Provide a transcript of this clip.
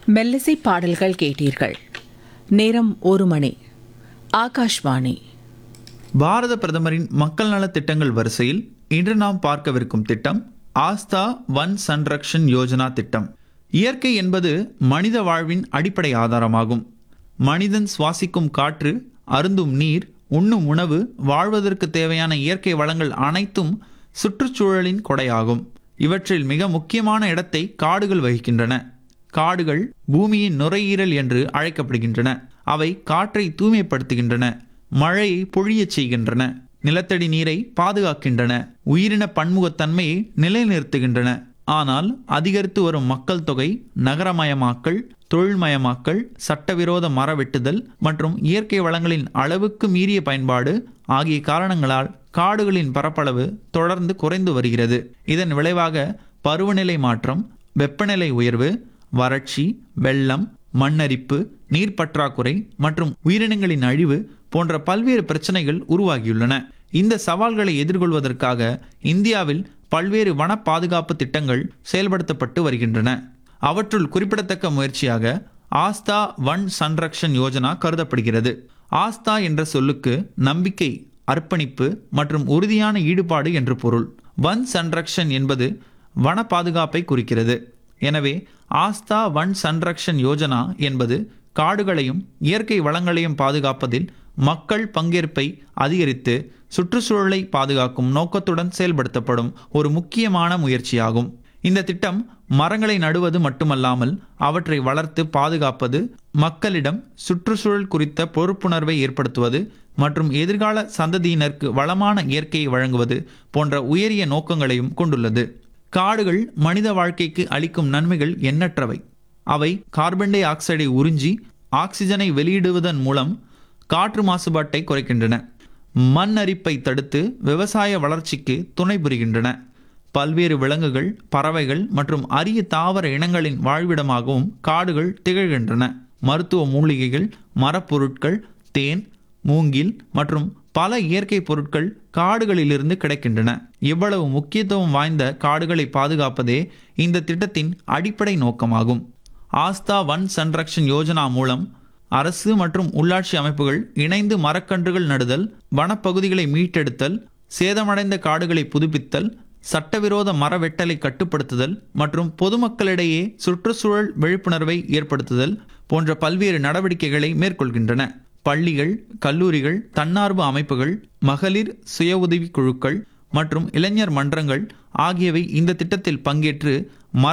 மெல்லிசை பாடல்கள் கேட்டீர்கள் நேரம் ஒரு மணி ஆகாஷ்வாணி பாரத பிரதமரின் மக்கள் நலத் திட்டங்கள் வரிசையில் இன்று நாம் பார்க்கவிருக்கும் திட்டம் ஆஸ்தா வன் சன்ரக்ஷன் யோஜனா திட்டம் இயற்கை என்பது மனித வாழ்வின் அடிப்படை ஆதாரமாகும் மனிதன் சுவாசிக்கும் காற்று அருந்தும் நீர் உண்ணும் உணவு வாழ்வதற்கு தேவையான இயற்கை வளங்கள் அனைத்தும் சுற்றுச்சூழலின் கொடையாகும் இவற்றில் மிக முக்கியமான இடத்தை காடுகள் வகிக்கின்றன காடுகள் பூமியின் நுரையீரல் என்று அழைக்கப்படுகின்றன அவை காற்றை தூய்மைப்படுத்துகின்றன மழையை பொழியச் செய்கின்றன நிலத்தடி நீரை பாதுகாக்கின்றன உயிரின பன்முகத்தன்மையை நிலைநிறுத்துகின்றன ஆனால் அதிகரித்து வரும் மக்கள் தொகை நகரமயமாக்கல் தொழில்மயமாக்கல் சட்டவிரோத மர வெட்டுதல் மற்றும் இயற்கை வளங்களின் அளவுக்கு மீறிய பயன்பாடு ஆகிய காரணங்களால் காடுகளின் பரப்பளவு தொடர்ந்து குறைந்து வருகிறது இதன் விளைவாக பருவநிலை மாற்றம் வெப்பநிலை உயர்வு வறட்சி வெள்ளம் மண்ணரிப்பு நீர் பற்றாக்குறை மற்றும் உயிரினங்களின் அழிவு போன்ற பல்வேறு பிரச்சனைகள் உருவாகியுள்ளன இந்த சவால்களை எதிர்கொள்வதற்காக இந்தியாவில் பல்வேறு வன பாதுகாப்பு திட்டங்கள் செயல்படுத்தப்பட்டு வருகின்றன அவற்றுள் குறிப்பிடத்தக்க முயற்சியாக ஆஸ்தா வன் சன்ரக்ஷன் யோஜனா கருதப்படுகிறது ஆஸ்தா என்ற சொல்லுக்கு நம்பிக்கை அர்ப்பணிப்பு மற்றும் உறுதியான ஈடுபாடு என்று பொருள் வன் சன்ரக்ஷன் என்பது வன பாதுகாப்பை குறிக்கிறது எனவே ஆஸ்தா வன் சன்ரக்ஷன் யோஜனா என்பது காடுகளையும் இயற்கை வளங்களையும் பாதுகாப்பதில் மக்கள் பங்கேற்பை அதிகரித்து சுற்றுச்சூழலை பாதுகாக்கும் நோக்கத்துடன் செயல்படுத்தப்படும் ஒரு முக்கியமான முயற்சியாகும் இந்த திட்டம் மரங்களை நடுவது மட்டுமல்லாமல் அவற்றை வளர்த்து பாதுகாப்பது மக்களிடம் சுற்றுச்சூழல் குறித்த பொறுப்புணர்வை ஏற்படுத்துவது மற்றும் எதிர்கால சந்ததியினருக்கு வளமான இயற்கையை வழங்குவது போன்ற உயரிய நோக்கங்களையும் கொண்டுள்ளது காடுகள் மனித வாழ்க்கைக்கு அளிக்கும் நன்மைகள் எண்ணற்றவை அவை கார்பன் டை ஆக்சைடை உறிஞ்சி ஆக்சிஜனை வெளியிடுவதன் மூலம் காற்று மாசுபாட்டை குறைக்கின்றன மண் அரிப்பை தடுத்து விவசாய வளர்ச்சிக்கு துணை புரிகின்றன பல்வேறு விலங்குகள் பறவைகள் மற்றும் அரிய தாவர இனங்களின் வாழ்விடமாகவும் காடுகள் திகழ்கின்றன மருத்துவ மூலிகைகள் மரப்பொருட்கள் தேன் மூங்கில் மற்றும் பல இயற்கை பொருட்கள் காடுகளிலிருந்து கிடைக்கின்றன இவ்வளவு முக்கியத்துவம் வாய்ந்த காடுகளை பாதுகாப்பதே இந்த திட்டத்தின் அடிப்படை நோக்கமாகும் ஆஸ்தா வன் சன்ரக்ஷன் யோஜனா மூலம் அரசு மற்றும் உள்ளாட்சி அமைப்புகள் இணைந்து மரக்கன்றுகள் நடுதல் வனப்பகுதிகளை மீட்டெடுத்தல் சேதமடைந்த காடுகளை புதுப்பித்தல் சட்டவிரோத மர வெட்டலை கட்டுப்படுத்துதல் மற்றும் பொதுமக்களிடையே சுற்றுச்சூழல் விழிப்புணர்வை ஏற்படுத்துதல் போன்ற பல்வேறு நடவடிக்கைகளை மேற்கொள்கின்றன பள்ளிகள் கல்லூரிகள் தன்னார்வ அமைப்புகள் மகளிர் சுய உதவி குழுக்கள் மற்றும் இளைஞர் மன்றங்கள் ஆகியவை இந்த திட்டத்தில் பங்கேற்று மர